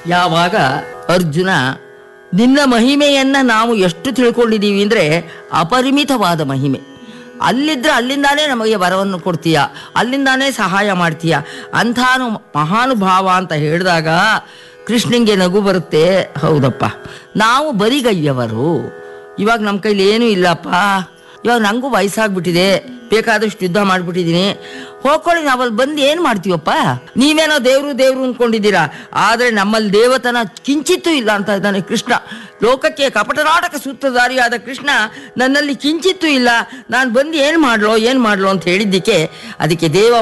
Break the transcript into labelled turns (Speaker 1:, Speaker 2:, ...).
Speaker 1: ಯಾವಾಗ ಅರ್ಜುನ ನಿನ್ನ ಮಹಿಮೆಯನ್ನ ನಾವು ಎಷ್ಟು ತಿಳ್ಕೊಂಡಿದ್ದೀವಿ ಅಂದ್ರೆ ಅಪರಿಮಿತವಾದ ಮಹಿಮೆ ಅಲ್ಲಿದ್ರೆ ಅಲ್ಲಿಂದಾನೇ ನಮಗೆ ವರವನ್ನು ಕೊಡ್ತೀಯ ಅಲ್ಲಿಂದಾನೇ ಸಹಾಯ ಮಾಡ್ತೀಯ ಅಂಥಾನು ಮಹಾನುಭಾವ ಅಂತ ಹೇಳಿದಾಗ ಕೃಷ್ಣಂಗೆ ನಗು ಬರುತ್ತೆ ಹೌದಪ್ಪ ನಾವು ಬರಿಗೈಯವರು ಇವಾಗ ನಮ್ಮ ಕೈಲಿ ಏನೂ ಇಲ್ಲಪ್ಪ ಇವಾಗ ನನಗೂ ವಯಸ್ಸಾಗ್ಬಿಟ್ಟಿದೆ ಬೇಕಾದಷ್ಟು ಯುದ್ಧ ಮಾಡ್ಬಿಟ್ಟಿದ್ದೀನಿ ಹೋಗ್ಕೊಳ್ಳಿ ನಾವಲ್ಲಿ ಬಂದು ಏನು ಮಾಡ್ತೀವಪ್ಪ ನೀವೇನೋ ದೇವ್ರು ದೇವ್ರು ಅಂದ್ಕೊಂಡಿದ್ದೀರಾ ಆದರೆ ನಮ್ಮಲ್ಲಿ ದೇವತನ ಕಿಂಚಿತ್ತೂ ಇಲ್ಲ ಅಂತ ಇದ್ದಾನೆ ಕೃಷ್ಣ ಲೋಕಕ್ಕೆ ಕಪಟನಾಟಕ ಸೂತ್ರಧಾರಿಯಾದ ಕೃಷ್ಣ ನನ್ನಲ್ಲಿ ಕಿಂಚಿತ್ತೂ ಇಲ್ಲ ನಾನು ಬಂದು ಏನು ಮಾಡ್ಲೋ ಏನು ಮಾಡ್ಲೋ ಅಂತ ಹೇಳಿದ್ದಕ್ಕೆ ಅದಕ್ಕೆ ದೇವ